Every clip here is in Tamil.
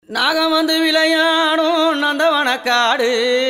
நாகம் வந்து விளையாடும் நந்தவனக்காடு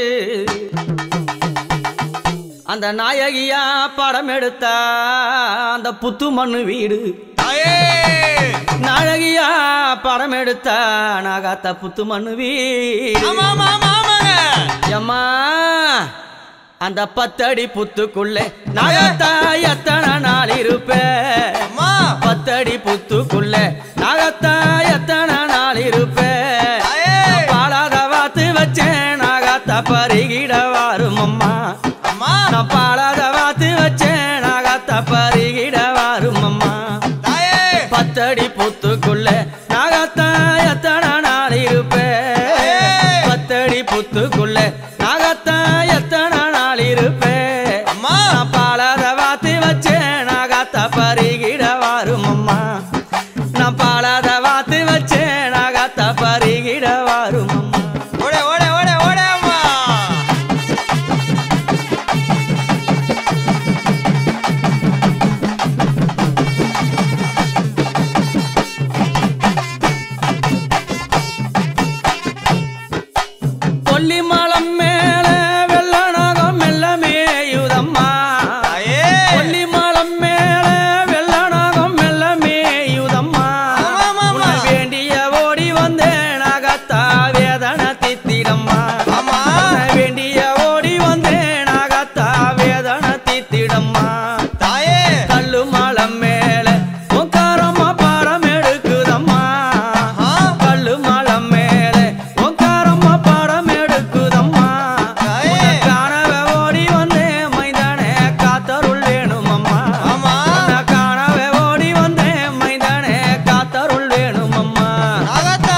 அந்த நாயகியா படம் எடுத்தா அந்த புத்து மண்ணு வீடு தாயே நாயகியா படம் எடுத்தா நாகாத்த புத்து மண்ணு வீடு ஆமா ஆமா ஆமா ஆமாங்க எம்மா அந்த பத்தடி புத்துக்குள்ளே நாகத்தா எத்தனை நாள் இருப்பேன் அம்மா பத்தடி புத்துக்குள்ள நாகத்தா எத்தனை நாள் இருப்பேன் தாயே பாலாத வாத்து வச்சேன் நாகத்தா பருகிட வாரும் அம்மா அம்மா நான் பாலாத வாத்து வச்சேன் நாகத்தா பருகிட வாரும் அம்மா தாயே பத்தடி புத்துக்குள்ள நாகத்தா எத்தனை நாள் இருப்பேன் பத்தடி புத்துக்குள்ள நாகத்தா எத்தனை நாள் இருப்பேன் அம்மா நான் பாலாத வாத்து வச்சேன் நாகாத்த பருகிட வாரும் அம்மா நான் பாலாத வாத்து வச்சேன் நாகாத்த பருகிட வாரும் அம்மா ஓட ஓட ஓட ஓட அம்மா கொல்லி மலம் மேல வெள்ள நாகம் மெல்ல மேயுதம்மா தாயே கொல்லி மலம் மேல வெள்ள நாகம் மெல்ல மேயுதம்மா ஆமா, ஆமா, ஆமா. உன்னை வேண்டிய ஓடி வந்தேன் நாகத்தா வேதனை தித்திடம்மா ஆமா உன்னை வேண்டிய ஓடி வந்தேன் நாகத்தா வேதனை தித்திடம்மா தாயே கல்லு மலம் மேல உக்காரம்மா பாடம் எடுக்குதம்மா ஆஹா. கல்லு மலம் மேல உக்காரம்மா பாடம் எடுக்குதம்மா தாயே. உன்னை காணவே ஓடி வந்தேன் மைதானே காத்தருள் வேணும் அம்மா ஆமா உன்னை காணவே ஓடி வந்தேன் மைதானே காத்தருள் வேணும் அம்மா நாகத்தா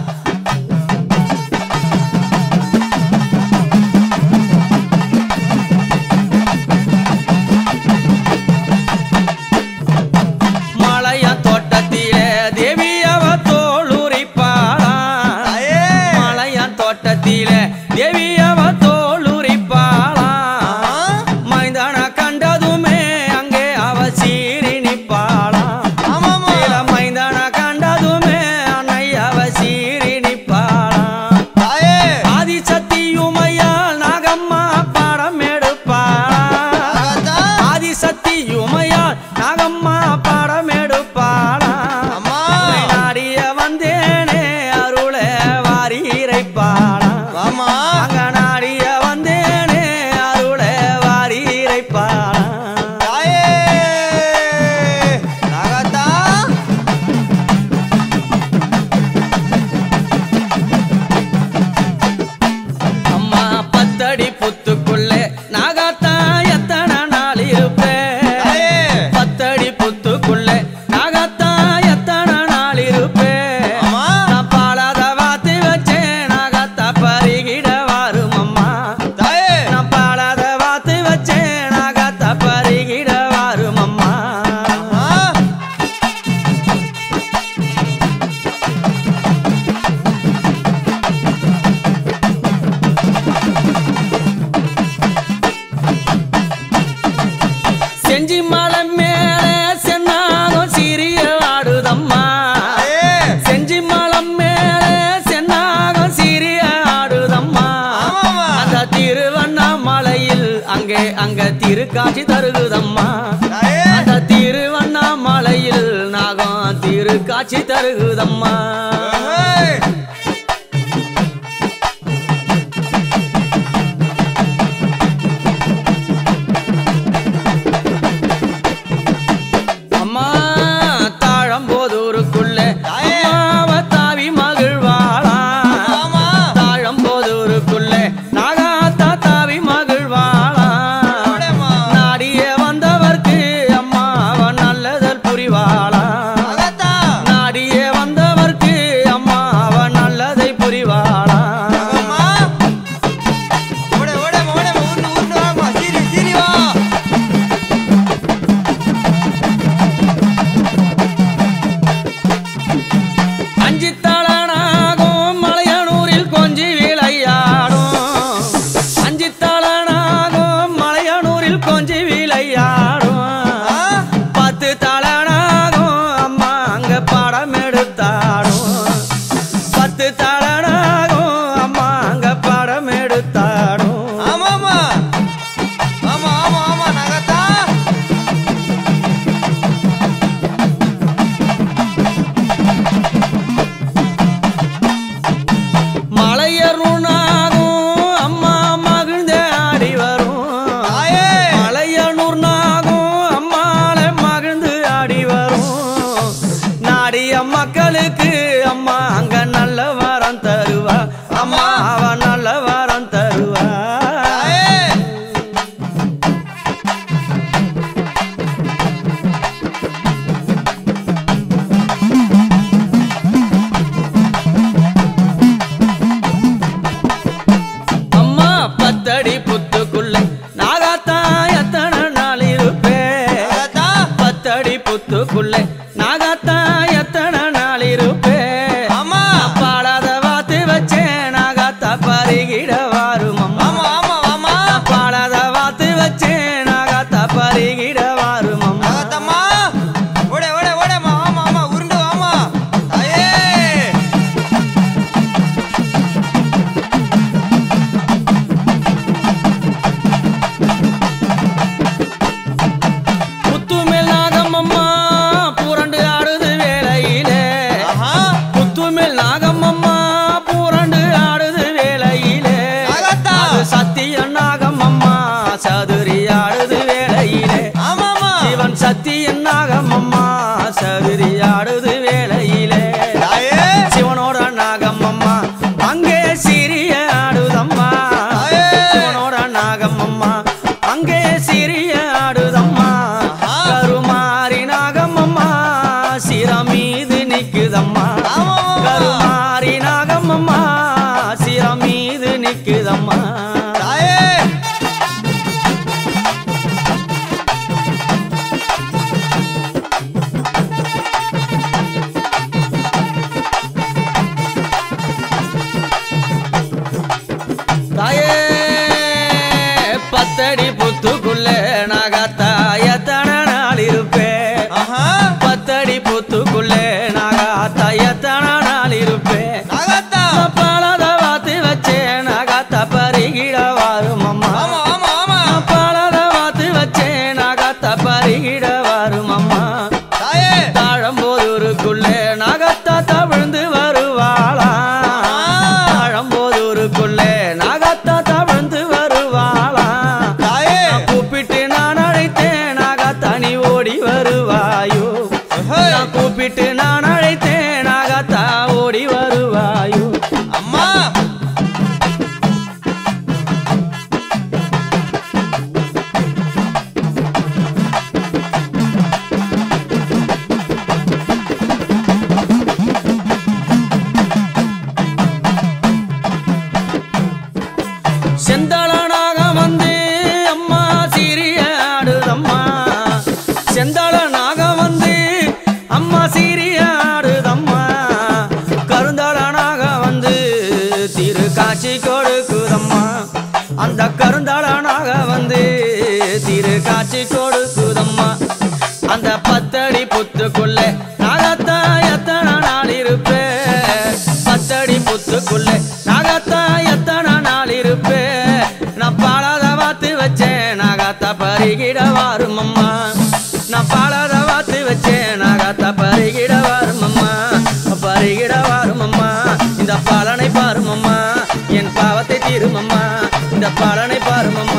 மலைய தோட்டத்திலே தேவி அவ தோளுரிப்பாளா தாயே மலையான் தோட்டத்திலே தேவி அவ தோளுரிப்பாளா ஆமா மைதான கண்டதுமே அங்கே அவ சீறி நிப்பாளா ஆமாமா சில மைதான கண்டதுமே அன்னை அவ சீறி நிப்பாளா தாயே ஆதி சக்தியுமையால் நாகம்மா பாடம் எடுப்பாளா நாகத்தா ஆதி சக்தியுமையால் நாகம்மா பாடம் எடுப்பாளா அம்மா உன்னை நாடிய வந்தேனே அருளே வாரி இறைப்பாளா ஆமா அங்க நாடிய வந்தேனே அருளே வாரி இறைப்பாளா தாயே நாகத்தா அம்மா பத்தடி புத்துக்குள்ளே நாகாத்தா எத்தனை நாள் இருப்பேன் தாயே பத்தடி புத்துக்குள்ளே நாகாத்தா எத்தனை நாள் இருப்பேன் அம்மா நான் பாலாத வாத்து வச்சேன் நாகாத்தா பருகிட வாரும் அம்மா தாயே நான் பாலாத வாத்து வச்சேன் நாகாத்தா பருகிட வாரும் அம்மா அம்மா செஞ்சி மலை மேலே சென்னாகும் சிறிய ஆடுதம்மா தாயே செஞ்சி மலம் மேலே சென்னாகும் சிறிய ஆடுதம்மா ஆமாமா அந்த திருவண்ணாமலையில் அங்கே அங்க திருக்காட்சி தருகுதம்மா தாயே அந்த திருவண்ணாமலையில் நாகம் திருக்காட்சி தருகுதம்மா ஏய். அம்மா தாழம்போதூருக்குள்ள தாயே. அம்மாவ தாவி மகிழ்வாளா ஆமா தாழம்போதூருக்குள்ள நாகாத்தா தாவி மகிழ்வாளா ஓடேம்மா. நாடிய வந்தவர்க்கு அம்மாவ நல்லதல் புரிவாளா நாகத்தா நாடிய வந்தவர்க்கு தாளனாகும் அம்மா அங்க படம் எடுத்தாடும் ஆமாமா ஆமா ஆமா ஆமா நாகத்தான் மலையருணாகும் அம்மா மகிழ்ந்தே ஆடி வரும் தாயே மலையனூர் நாகும் அம்மால மகிழ்ந்து ஆடி வரும் நாடிய மக்களுக்கு அம்மா அங்க நல்ல வரம் தருவா அம்மா அவ நல்ல வரம் தருவா தாயே அம்மா பத்தடி புத்துக்குள்ள நாகாத்தான் எத்தனை நாள் இருப்பேன் நாகத்தான் பத்தடி புத்துக்குள்ள நாகாத்தான் எத்தனை நாள் இருப்பேன் ஆமா பாடாத வாத்து வச்சேன் நாகாத்தா பருகிட வாரும் அம்மா ஆமா ஆமா ஆமா பாடாத வாத்து வச்சேன் நாகாத்தா பருகிட வாரும் அம்மா நாகத்தம்மா ஓடே ஓடே ஓடேம்மா ஆமா ஆமா உருண்டு வாமா தாயே முத்துமேல் நாகம்மம்மா பூரண்டு ஆடுது வேலையிலே ஆஹா முத்துமேல் நாகம்மம்மா பூரண்டு ஆடுது வேலையிலே நாகத்தா அது சத்திய நாகம்மம்மா சதுரி ஆடுது வேலையிலே ஆமாமா சிவன் சத்திய நாகம்மம்மா சதுரி ஆடுது வேலையிலே தாயே சிவனோட நாகம்மம்மா அங்கே சிறிய ஆடுதம்மா தாயே. சிவனோட நாகம்மம்மா அங்கே சிறிய ஆடுதம்மா ஆஹா. கருமாரி நாகம்மம்மா சிரம் மீது நிக்குதம்மா ஆமாமாமா. கருமாரி நாகம்மம்மா சிரம் மீது நிக்குதம்மா தாயே தாயே பத்தடி புத்துக்குள்ள நாகத்தா எத்தனை நாள் இருப்பேன் ஆஹா பத்தடி புத்துக்குள்ள நாகாத்தா எத்தனை நாள் இருப்பேன் நாகத்தா பழத வாத்து வச்சேன் நாகாத்தா பருகிட வாரும் அம்மா ஆமா ஆமா ஆமா பழத வாத்து வச்சேன் நாகாத்தா பருகிட வாரும் அம்மா தாயே தாழம்போதூருக்குள்ள நாகத்தா தவிழ்ந்து வருவாளா தாழம்போதூருக்குள்ள நாகத்தா தவிழ்ந்து வருவாளா தாயே நான் கூப்பிட்டு நான் அழைத்தேன் நாகத்தா நீ ஓடி வருவாயோ ஹே. நான் கூப்பிட்டு நான் அழைத்தேன் நாகத்தா ஓடி வருவாயோ அம்மா செந்தளனாக வந்து அம்மா சிறிய ஆடுதம்மா செந்தளனாக வந்து அம்மா சிறிய ஆடுதம்மா கருந்தளனாக வந்து திரு காட்சி கொடுக்குதம்மா அந்த கருந்தளனாக வந்து திரு காட்சி கொடுக்குதம்மா அந்த பத்தடி புத்துக்குள்ள நாகத்தா எத்தனை நாள் இருப்பேன் பத்தடி புத்துக்குள்ள நாகத்தா எத்தனை நாள் இருப்பேன் நான் பாடாத வாத்து வச்சேன் நாகத்தா பருகிட வாரும் அம்மா நான் பாடாத வாத்து வச்சேன் நாகத்தா பருகிட வாரும் அம்மா பருகிட வாரும் அம்மா இந்த பாலனை பாரும் அம்மா என் பாவத்தை தீரும் அம்மா இந்த பாலனை பாரும் அம்மா